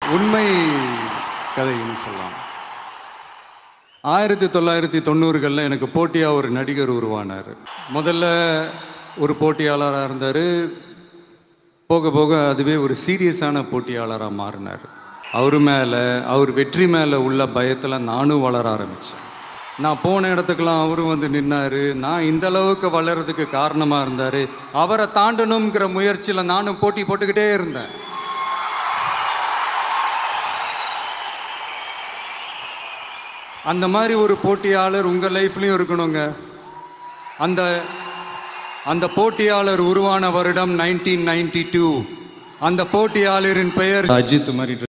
உண்மை கதைன்னு சொல்லலாம் ஆயிரத்தி தொள்ளாயிரத்தி தொண்ணூறுகளில் எனக்கு போட்டியாக ஒரு நடிகர் உருவானார் முதல்ல ஒரு போட்டியாளராக இருந்தார் போக போக அதுவே ஒரு சீரியஸான போட்டியாளராக மாறினார் அவர் மேலே அவர் வெற்றி மேலே உள்ள பயத்தில் நானும் வளர ஆரம்பித்தேன் நான் போன இடத்துக்கெல்லாம் அவரும் வந்து நின்னார் நான் இந்த அளவுக்கு வளர்றதுக்கு காரணமாக இருந்தார் அவரை தாண்டணுங்கிற முயற்சியில் நானும் போட்டி போட்டுக்கிட்டே இருந்தேன் அந்த மாதிரி ஒரு போட்டியாளர் உங்கள் லைஃப்லையும் இருக்கணுங்க அந்த அந்த போட்டியாளர் உருவான வருடம் நைன்டீன் நைன்டி டூ அந்த போட்டியாளரின் பெயர் அஜித் மாதிரி